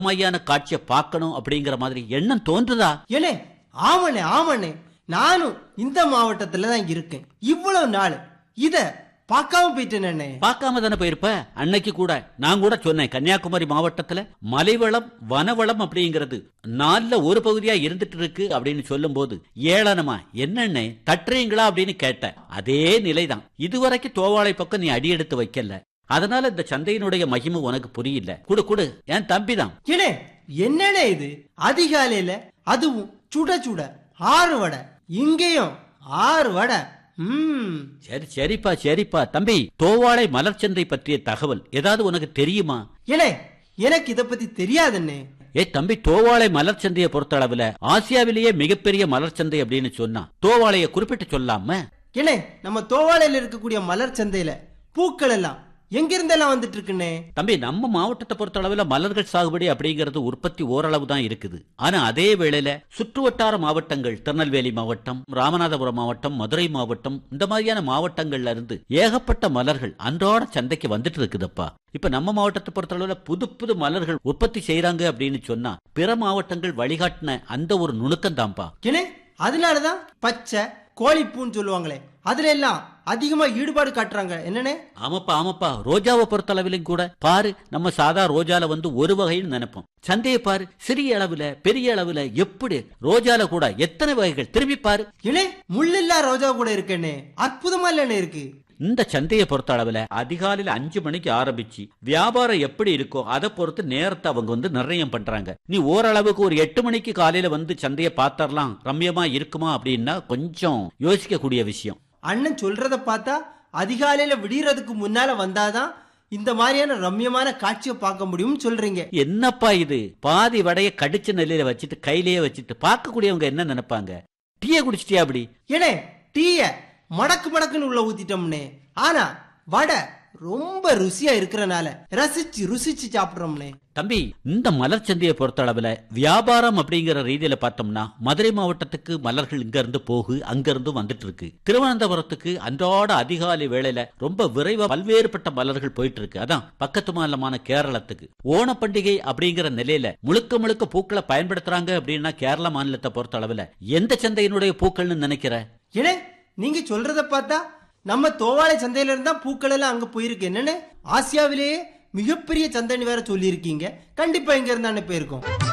மையான காட்சியை பார்க்கணும் அப்படிங்கிற மாதிரி எண்ணம் தோன்றுதா ஏனே ஆமாண்ணே ஆமாண்ணே நானும் இந்த மாவட்டத்துல தான் இருக்கேன் இவ்வளவு நாள் இத பார்க்காம போயிட்டேனே பார்க்காம தானே போயிருப்ப அன்னைக்கு கூட நான் கூட சொன்னேன் கன்னியாகுமரி மாவட்டத்துல மலைவளம் வனவளம் அப்படிங்கிறது நாலுல ஒரு பகுதியா இருந்துட்டு இருக்கு அப்படின்னு சொல்லும் போது ஏளனமா என்னென்ன தட்டுறீங்களா அப்படின்னு கேட்டேன் அதே நிலைதான் இதுவரைக்கும் தோவாளை பக்கம் நீ அடி எடுத்து வைக்கல அதனால இந்த சந்தையினுடைய மகிமை உனக்கு புரியல குடு குடு என் தம்பி தான் ஏனே என்னண்ணே இது அதிகாலையில அதுவும் சுட சுட ஆறு வடை இங்கேயும் ஆறு வடை ம் சரி சரிப்பா சரிப்பா தம்பி தோவாளை மலர் சந்தை பற்றிய தகவல் ஏதாவது உனக்கு தெரியுமா ஏனே எனக்கு இத பத்தி தெரியாதுண்ணே ஏ தம்பி தோவாளை மலர் சந்தையை பொறுத்த அளவுல ஆசியாவிலேயே மிகப்பெரிய மலர் சந்தை அப்படின்னு சொன்னா தோவாளைய குறிப்பிட்டு சொல்லாம ஏனே நம்ம தோவாளையில இருக்கக்கூடிய மலர் சந்தையில பூக்கள் எல்லாம் எங்கிருந்தெல்லாம் வந்துட்டு இருக்குண்ணே தம்பி நம்ம மாவட்டத்தை பொறுத்த அளவுல மலர்கள் சாகுபடி அப்படிங்கிறது உற்பத்தி ஓரளவு தான் இருக்குது ஆனா அதே வேளையில சுற்றுவட்டார மாவட்டங்கள் திருநெல்வேலி மாவட்டம் ராமநாதபுரம் மாவட்டம் மதுரை மாவட்டம் இந்த மாதிரியான மாவட்டங்கள்ல இருந்து ஏகப்பட்ட மலர்கள் அன்றாட சந்தைக்கு வந்துட்டு இருக்குதுப்பா இப்ப நம்ம மாவட்டத்தை பொறுத்த அளவுல புது புது மலர்கள் உற்பத்தி செய்யறாங்க அப்படின்னு சொன்னா பிற மாவட்டங்கள் வழிகாட்டின அந்த ஒரு நுணுக்கம் தான்ப்பா ஏனே அதனாலதான் பச்சை கோழிப்பூன்னு சொல்லுவாங்களே அதுல எல்லாம் அதிகமா ஈடுபாடு காட்டுறாங்க என்னண்ணே ஆமாப்பா ஆமாப்பா ரோஜாவை பொறுத்த அளவிலும் கூட பாரு நம்ம சாதா ரோஜால வந்து ஒரு வகைன்னு நினைப்போம் சந்தையை பாரு சிறிய அளவுல பெரிய அளவுல எப்படி ரோஜால கூட எத்தனை வகைகள் திரும்பி பாரு ஏனே முள்ளில்லா ரோஜா கூட இருக்கண்ணே அற்புதமா இல்லண்ணே இருக்கு இந்த சந்தையை பொறுத்த அளவுல அதிகாலையில அஞ்சு மணிக்கு ஆரம்பிச்சு வியாபாரம் எப்படி இருக்கோ அதை பொறுத்து நேரத்தை அவங்க வந்து நிர்ணயம் பண்றாங்க நீ ஓரளவுக்கு ஒரு எட்டு மணிக்கு காலையில வந்து சந்தையை பார்த்தரலாம் ரம்யமா இருக்குமா அப்படின்னா கொஞ்சம் யோசிக்கக்கூடிய விஷயம் அண்ணன் சொல்றத பார்த்தா அதிகாலையில விடியறதுக்கு முன்னால வந்தாதான் இந்த மாதிரியான ரம்யமான காட்சியை பார்க்க முடியும்னு சொல்றீங்க என்னப்பா இது பாதி வடைய கடிச்ச நெல்லையில வச்சுட்டு கையிலேயே வச்சுட்டு பார்க்கக்கூடியவங்க என்ன நினைப்பாங்க டீயை குடிச்சிட்டியா அப்படி ஏனே டீய மடக்கு மடக்குன்னு உள்ள ஊத்திட்டோம்னே ஆனா வடை ரொம்ப ருசியா இருக்கிறனால ரசிச்சு ருசிச்சு சாப்பிடுறோம்னே தம்பி இந்த மலர் சந்தையை பொறுத்த அளவுல வியாபாரம் அப்படிங்கிற ரீதியில பார்த்தோம்னா மதுரை மாவட்டத்துக்கு மலர்கள் இங்க இருந்து போகு அங்க இருந்து வந்துட்டு இருக்கு திருவனந்தபுரத்துக்கு அன்றாட அதிகாலை வேளையில ரொம்ப விரைவா பல்வேறுபட்ட மலர்கள் போயிட்டு இருக்கு அதான் பக்கத்து மாநிலமான கேரளத்துக்கு ஓண பண்டிகை அப்படிங்கிற நிலையில முழுக்க முழுக்க பூக்களை பயன்படுத்துறாங்க அப்படின்னா கேரள மாநிலத்தை பொறுத்த அளவுல எந்த சந்தையினுடைய பூக்கள்னு நினைக்கிற ஏனே நீங்க சொல்றத பார்த்தா நம்ம தோவாளை சந்தையில இருந்தா பூக்கள் எல்லாம் அங்க போயிருக்கு என்னன்னு ஆசியாவிலேயே மிகப்பெரிய சந்தைன்னு வேற சொல்லியிருக்கீங்க கண்டிப்பா இங்க இருந்தானே போயிருக்கோம்